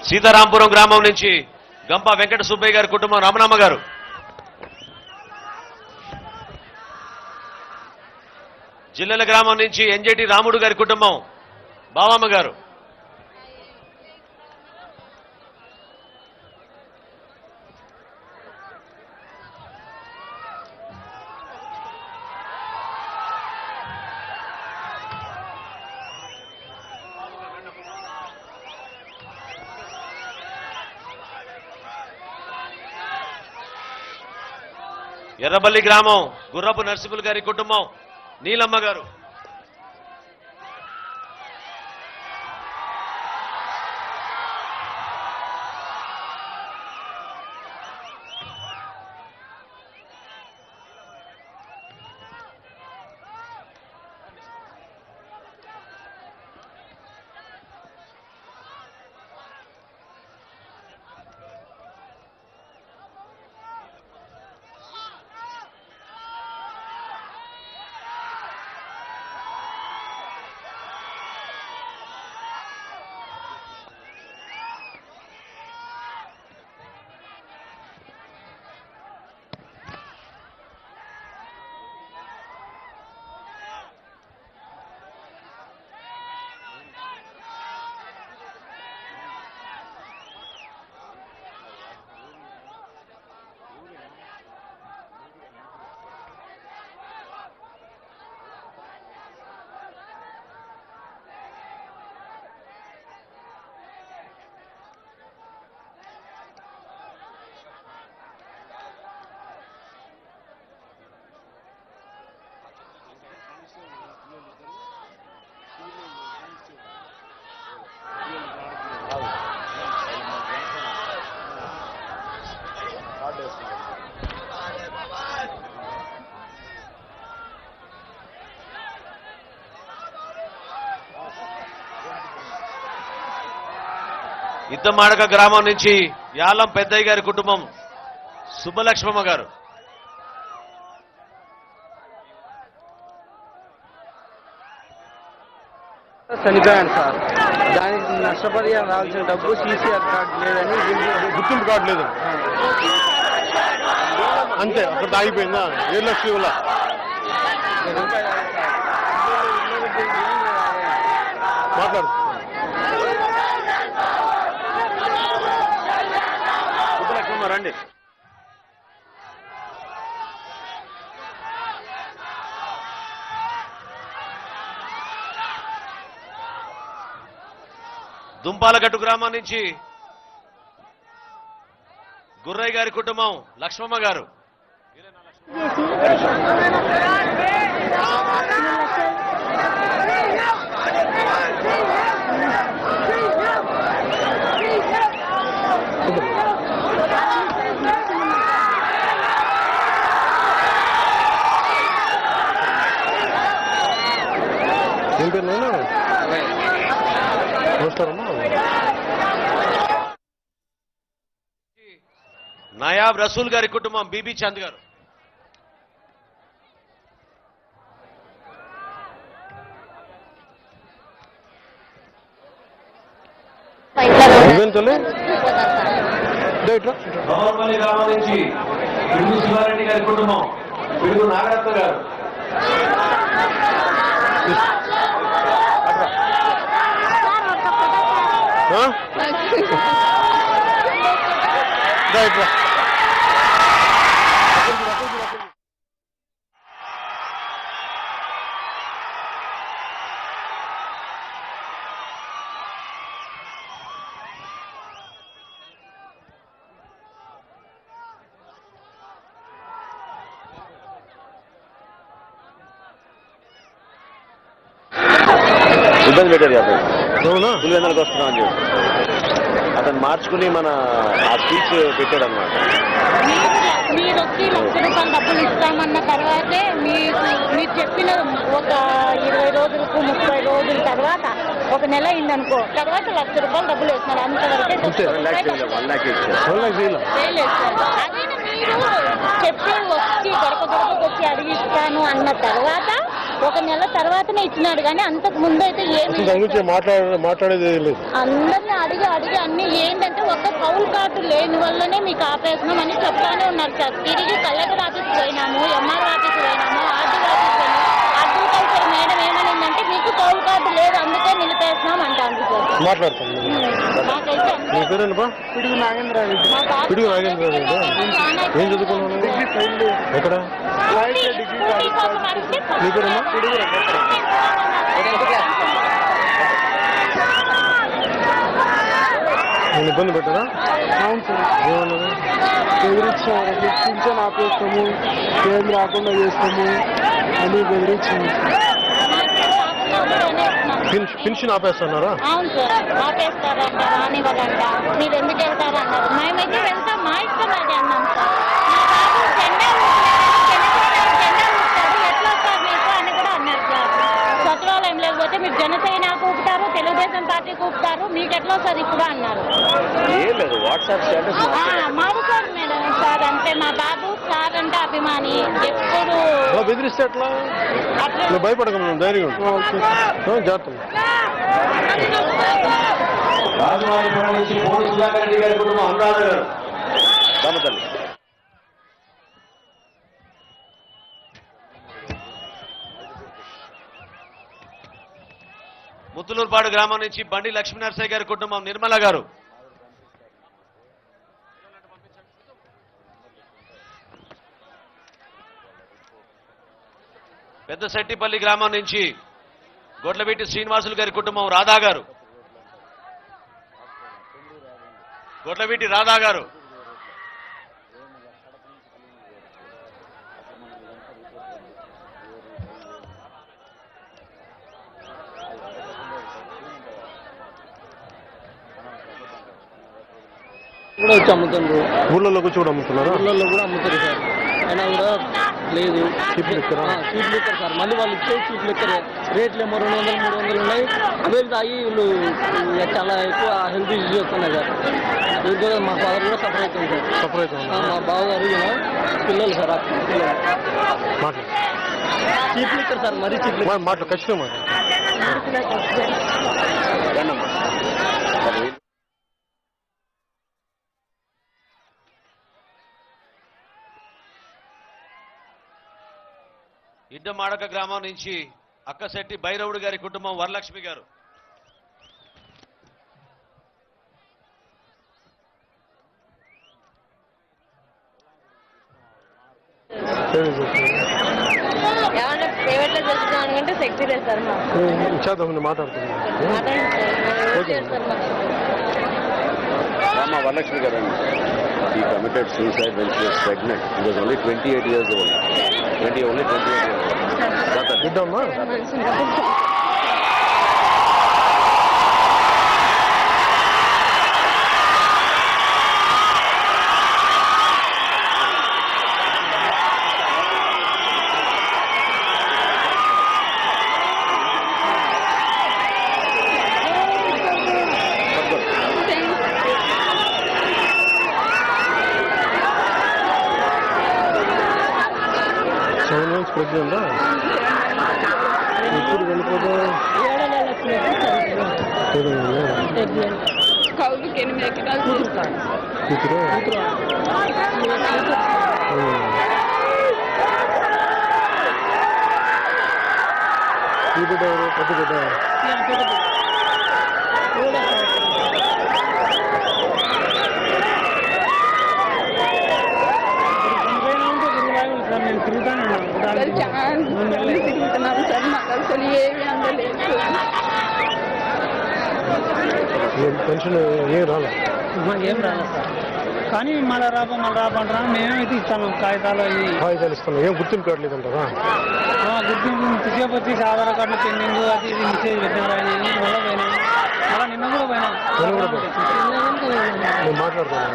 సీతారాంపురం గ్రామం నుంచి గంప వెంకట సుబ్బయ్య గారి కుటుంబం రమణమ్మ గారు జిల్లెల గ్రామం నుంచి ఎన్జేటి రాముడు గారి కుటుంబం బావమ్మ గారు ఎర్రబల్లి గ్రామం గుర్రపు నరసింహులు గారి కుటుంబం నీలమ్మ గారు ఇద్దమాడక గ్రామం నుంచి యాలం పెద్దయ్య గారి కుటుంబం సుబ్బలక్ష్మమ్మ గారు చనిపోయాను సార్ దానికి నష్టపరిహారం రావాల్సిన డబ్బు సీసీఆర్ కార్డు లేదని గుర్తింపు కార్డు లేదు అంతే అక్కడ ఆగిపోయిందా ఏడు లక్షలు ఇవ్వాల మాట్లాడు సుబ్బలక్ష్మమ్మ రండి దుంపాలగట్టు గ్రామం నుంచి గుర్రయ్య గారి కుటుంబం లక్ష్మమ్మ గారు ఏం పేరు నాయనా? నమస్కారమ్మా నయాబ్ రసూల్ గారి కుటుంబం బీబీ చంద్ గారు నువ్వేం తల్లి ఇదో ఇట్రా గౌరవపల్లి గ్రామం నుంచి పిడుగు శివారెడ్డి గారి కుటుంబం పిడుగు నాగరత్న గారు ఆ? ఇదో ఇట్రా ఇబ్బంది పెట్టారు అతను అవునా పులివెందులకు వస్తున్నాం అని చెప్పి అతను మార్చుకుని మన ఆ స్పీచ్ పెట్టాడు అనమాట మీరు వచ్చి లక్ష రూపాయలు డబ్బులు ఇస్తామన్న తర్వాతే మీకు మీరు చెప్పిన ఒక ఇరవై రోజులకు ముప్పై రోజుల తర్వాత ఒక నెల అయిందనుకో తర్వాత లక్ష రూపాయలు డబ్బులు వేస్తున్నారు అంతవరకే అంతే. వన్ ల్యాక్ వన్ ల్యాక్ ఇచ్చారు వన్ లాక్ చేయాల చేయలేదు సార్. అదే మీరు చెప్పి వచ్చి గడప గడపకు వచ్చి అడిగిస్తాను అన్న తర్వాత ఒక నెల తర్వాతనే ఇచ్చినాడు కానీ అంతకు ముందు అయితే ఏమి అసలు దాని గురించి మాట్లాడే మాట్లాడేది ఏం లేదు అందరిని అడిగి అడిగి అన్ని ఏంటంటే ఒక్క కౌలు కార్డు లేని వల్లనే మీకు ఆపేసినాం అని చెప్తానే ఉన్నారు సార్ తిరిగి కలెక్టర్ ఆఫీస్ పోయినాము ఎంఆర్ ఆఫీస్ పోయినాము ఆర్డీ ఆఫీస్ పోయినాము అగ్రికల్చర్ మేడం ఏమనిందంటే మీకు కౌలు కార్డు లేదు అందుకే నిలిపేసినాం అంటాను సార్ మాట్లాడతాను నాకైతే నీ అంతే. పేరేనప్పా పిడుగు నాగేంద్ర రెడ్డి మా బాబు పిడుగు నాగేంద్ర రెడ్డి చాలా ఏం చదువుకున్నావు డిగ్రీ ఫెయిల్ ఎక్కడ లైఫ్ డిగ్రీ స్కూటీ కోసం అడిగితే నీ పేరమ్మా నేను ఇబ్బంది పెట్టారా అవును సార్ ఏమన్నారు బెదిరించామండి పింఛన్ ఆపేస్తాము ఏం రాకుండా చేస్తాము అని బెదిరించాము పిన్- పెన్షన్ ఆపేస్తున్నారా అవును సార్ ఆపేస్తారంట రానివ్వరంట మీరు ఎందుకు వెళ్తారన్నారు మేమైతే వెళ్తాం మా ఇష్టం అది అన్నాం సార్ మా బాబు జెండా ఊపుతాడు, జనసేన జెండా ఊపుతాడు ఎట్లా వస్తారు మీకు అని కూడా అన్నారు సార్ సచివాలయం లేకపోతే మీరు జనసేన ఊపుతారు తెలుగుదేశం పార్టీ ఊపుతారు మీకు ఎట్లా వస్తుంది ఇప్పుడు అన్నారు ఏం లేదు వాట్సాప్ స్టేటస్ ఆ, మాది సార్ మేడం సార్ అంటే మా బాబు సార్ అంటే అభిమాని ఎప్పుడు అలా బెదిరిస్తే ఎట్లా అట్లా నువ్వు భయపడక ధైర్యం ఉండు. ఆ, జాగ్రత్త రాజమహేంద్రపురం నుంచి పోడు సుధాకర్ రెడ్డి గారి కుటుంబం అనురాధ గారు దమతల్లి ముత్తులూరుపాడు గ్రామం నుంచి బండి లక్ష్మీనరసయ్య గారి కుటుంబం నిర్మల గారు పెద్దశెట్టిపల్లి గ్రామం నుంచి గొడ్లబెట్టి శ్రీనివాసులు గారి కుటుంబం రాధా గారు గొడ్లబెట్టి రాధా గారు కూడా వచ్చి అమ్ముతుండ్రు ఊళ్ళలో కూర్చో కూడా అమ్ముతున్నారా ఊళ్ళల్లో కూడా అమ్ముతారు సార్ అయినా కూడా లేదు చీప్ లిక్కరా? ఆ, చీప్ లిక్కర్ సార్ మళ్ళీ వాళ్ళు ఇచ్చే చీప్ లిక్కర్ రేట్లు ఏమో రెండు వందలు మూడు వందలు ఉన్నాయి అవే తాగి వీళ్ళు ఇక చాలా ఎక్కువ హెల్త్ ఇష్యూస్ వస్తున్నాయి సార్ వీళ్ళు కూడా మా ఫాదర్ కూడా సఫర్ అవుతుంది సార్ సపరేట్ ఆ, మా బావగారు ఈయన పిల్లలు సార్ ఆ పిల్లలు మాట్లాడు చీప్ లిక్కర్ సార్ మరీ చీప్ లిక్కర్ మా- మాట్లాడు ఖచ్చితంగా మాట్లాడు దండమ్మ అది ఇడ్డమాడక గ్రామం నుంచి అక్కశెట్టి భైరవుడు గారి కుటుంబం వరలక్ష్మి గారు సరే, సరే. ఏమన్నా ప్రైవేట్లో చేస్తున్నాం అనుకుంటే శక్తి లేదు సార్ మాకు చేద్దాం నేను మాట్లాడుతున్నాను మాట్లాడండి సార్ రామ వరలక్ష్మి గారు ఈ committed suicide when she was pregnant it was only twenty eight years old twenty only twenty eight years old బిడ్డమ్మా సెవెన్ మంత్స్ ప్రెగ్నెంటా ఎప్పుడు వెళ్ళిపోతా ఏడు నెలలు. కౌలుకి ఎనిమిది ఎకరాలు చూస్తాను కూతురు ఉమ్. ఈ బిడ్డ ఎవరు పెద్ద బిడ్డ అసలు చాలా మంది తిరుగుతున్నాం సార్ మాకు అసలు ఏమి అందలేదు ఏం పెన్షన్ ఏం రాలే ఏం రాలేదు సార్ కానీ మళ్ళీ రాబో మళ్ళీ రాబంటారా మేమేమైతే ఇస్తాను కాగితాలు అవి కాగితాలు ఇస్తున్నాం ఏం గుర్తింపు కార్డు లేదంటారా గుర్తింపు ఇంతసేపు వచ్చేసి ఆధార్ కార్డులో పెండింగ్ అది ఇది మెసేజ్ పెట్టినారు అది ఇది మళ్ళీ పోయినాం మళ్ళీ నిన్న కూడా పోయినాం నిన్న కూడా పోయినాం. నేను మాట్లాడుతున్నాను